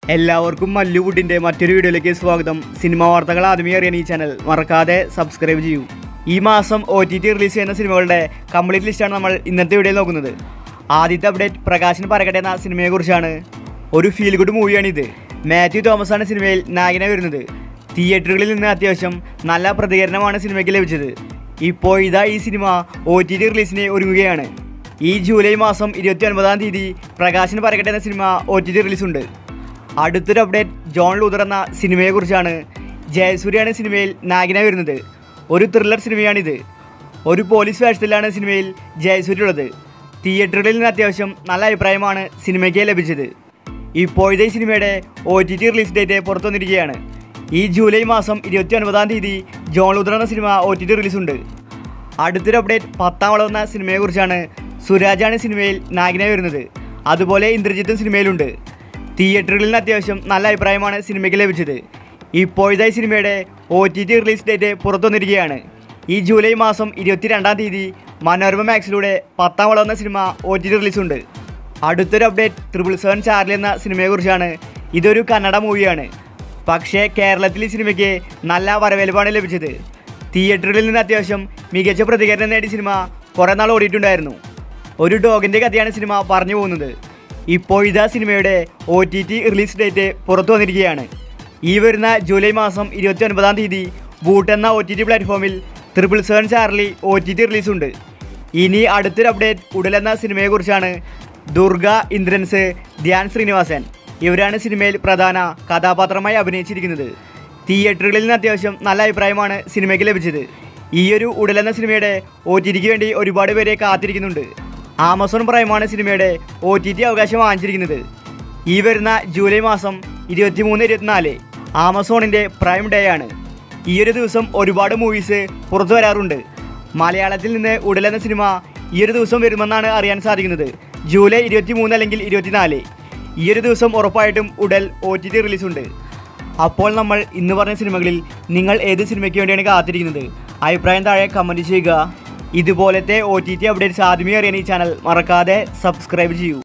എല്ലാവർക്കും മല്ലുവുഡിൻ്റെ മറ്റൊരു വീഡിയോയിലേക്ക് സ്വാഗതം സിനിമാ വാർത്തകൾ ആദ്യമേ അറിയാൻ ഈ ചാനൽ മറക്കാതെ സബ്സ്ക്രൈബ് ചെയ്യൂ ഈ മാസം ഒ ടി ടി റിലീസ് ചെയ്യുന്ന സിനിമകളുടെ കംപ്ലീറ്റ് ലിസ്റ്റാണ് നമ്മൾ ഇന്നത്തെ വീഡിയോയിൽ നോക്കുന്നത് ആദ്യത്തെ അപ്ഡേറ്റ് പ്രകാശൻ പരക്കട്ടെ എന്ന സിനിമയെക്കുറിച്ചാണ് ഒരു ഫീൽ ഗുഡ് മൂവിയാണിത് മാത്യു തോമസ് ആണ് സിനിമയിൽ നായകനെ വരുന്നത് തിയേറ്ററുകളിൽ നിന്ന് അത്യാവശ്യം നല്ല പ്രതികരണമാണ് സിനിമയ്ക്ക് ലഭിച്ചത് ഇപ്പോൾ ഇതാ ഈ സിനിമ ഒ ടി ടി റിലീസിന് ഒരുങ്ങുകയാണ് ഈ ജൂലൈ മാസം ഇരുപത്തി ഒൻപതാം തീയതി പ്രകാശൻ പരക്കട്ടെ എന്ന സിനിമ ഒ ടി ടി റിലീസുണ്ട് അടുത്തൊരു അപ്ഡേറ്റ് ജോൺ ലൂതർ എന്ന സിനിമയെക്കുറിച്ചാണ് ജയസൂര്യാണ് സിനിമയിൽ നായകനായി വരുന്നത് ഒരു ത്രില്ലർ സിനിമയാണിത് ഒരു പോലീസ് വേഷത്തിലാണ് സിനിമയിൽ ജയസൂര്യ ഉള്ളത് തിയേറ്ററുകളിൽ നിന്ന് അത്യാവശ്യം നല്ല അഭിപ്രായമാണ് സിനിമയ്ക്ക് ലഭിച്ചത് ഇപ്പോഴത്തെ ഈ സിനിമയുടെ O T T release date പുറത്തു വന്നിരിക്കുകയാണ് ഈ ജൂലൈ മാസം ഇരുപത്തി ഒൻപതാം തീയതി ജോൺ ലൂതർ എന്ന സിനിമ ഒ ടി ടി റിലീസുണ്ട് അടുത്തൊരു അപ്ഡേറ്റ് പത്താം വളം എന്ന സിനിമയെക്കുറിച്ചാണ് സുരാജാണ് സിനിമയിൽ നായകനായി വരുന്നത് അതുപോലെ ഇന്ദ്രജിത്തും സിനിമയിലുണ്ട് തിയേറ്ററുകളിൽ നിന്ന് അത്യാവശ്യം നല്ല അഭിപ്രായമാണ് സിനിമയ്ക്ക് ലഭിച്ചത് ഇപ്പോഴത്തെ ഈ സിനിമയുടെ O T T release date പുറത്തു വന്നിരിക്കുകയാണ് ഈ ജൂലൈ മാസം ഇരുപത്തി രണ്ടാം തീയതി മനോരമ മാക്സിലൂടെ പത്താം വളം എന്ന സിനിമ ഒ ടി ടി റിലീസുണ്ട് അടുത്തൊരു അപ്ഡേറ്റ് ട്രിപ്പിൾ സെവൻ ചാർലി എന്ന സിനിമയെക്കുറിച്ചാണ് ഇതൊരു കന്നഡ മൂവിയാണ് പക്ഷേ കേരളത്തിൽ ഈ സിനിമയ്ക്ക് നല്ല വരവേൽപ്പാണ് ലഭിച്ചത് തിയേറ്ററുകളിൽ നിന്ന് അത്യാവശ്യം മികച്ച പ്രതികരണം നേടിയ സിനിമ കുറേ നാൾ ഓടിയിട്ടുണ്ടായിരുന്നു ഒരു ഡോഗിൻ്റെ കഥയാണ് സിനിമ പറഞ്ഞു പോകുന്നത് ഇപ്പോൾ ഇതാ സിനിമയുടെ O T T release date പുറത്തു വന്നിരിക്കുകയാണ് ഈ വരുന്ന ജൂലൈ മാസം ഇരുപത്തി ഒൻപതാം തീയതി ബൂട്ട് എന്ന ഒ ടി ടി പ്ലാറ്റ്ഫോമിൽ triple seven Charlie O T T റിലീസുണ്ട് ഇനി അടുത്തൊരു അപ്ഡേറ്റ് ഉടൽ എന്ന സിനിമയെക്കുറിച്ചാണ് ദുർഗ ഇന്ദ്രൻസ് ധ്യാൻ ശ്രീനിവാസൻ ഇവരാണ് സിനിമയിൽ പ്രധാന കഥാപാത്രമായി അഭിനയിച്ചിരിക്കുന്നത് തിയേറ്ററുകളിൽ നിന്ന് അത്യാവശ്യം നല്ല അഭിപ്രായമാണ് സിനിമയ്ക്ക് ലഭിച്ചത് ഈ ഒരു ഉടൽ എന്ന സിനിമയുടെ ഒ ടി ടിക്ക് വേണ്ടി ഒരുപാട് പേരെ കാത്തിരിക്കുന്നുണ്ട് ആമസോൺ പ്രൈമാണ് സിനിമയുടെ ഒ ടി ടി അവകാശം വാങ്ങിച്ചിരിക്കുന്നത് ഈ വരുന്ന ജൂലൈ മാസം ഇരുപത്തിമൂന്ന് ഇരുപത്തിനാല് ആമസോണിൻ്റെ പ്രൈം ഡേ ആണ് ഈ ഒരു ദിവസം ഒരുപാട് മൂവീസ് പുറത്തു വരാറുണ്ട് മലയാളത്തിൽ നിന്ന് ഉടൽ എന്ന സിനിമ ഈ ഒരു ദിവസം വരുമെന്നാണ് അറിയാൻ സാധിക്കുന്നത് ജൂലൈ ഇരുപത്തി മൂന്ന് അല്ലെങ്കിൽ ഇരുപത്തിനാല് ഈ ഒരു ദിവസം ഉറപ്പായിട്ടും ഉടൽ ഒ ടി ടി റിലീസുണ്ട് അപ്പോൾ നമ്മൾ ഇന്ന് പറഞ്ഞ സിനിമകളിൽ നിങ്ങൾ ഏത് സിനിമയ്ക്ക് വേണ്ടിയാണ് കാത്തിരിക്കുന്നത് അഭിപ്രായം താഴെ കമൻറ്റ് ചെയ്യുക ഇതുപോലത്തെ ഒ ടി ടി അപ്ഡേറ്റ്സ് ആദ്യമേ അറിയാൻ ഈ ചാനൽ മറക്കാതെ സബ്സ്ക്രൈബ് ചെയ്യൂ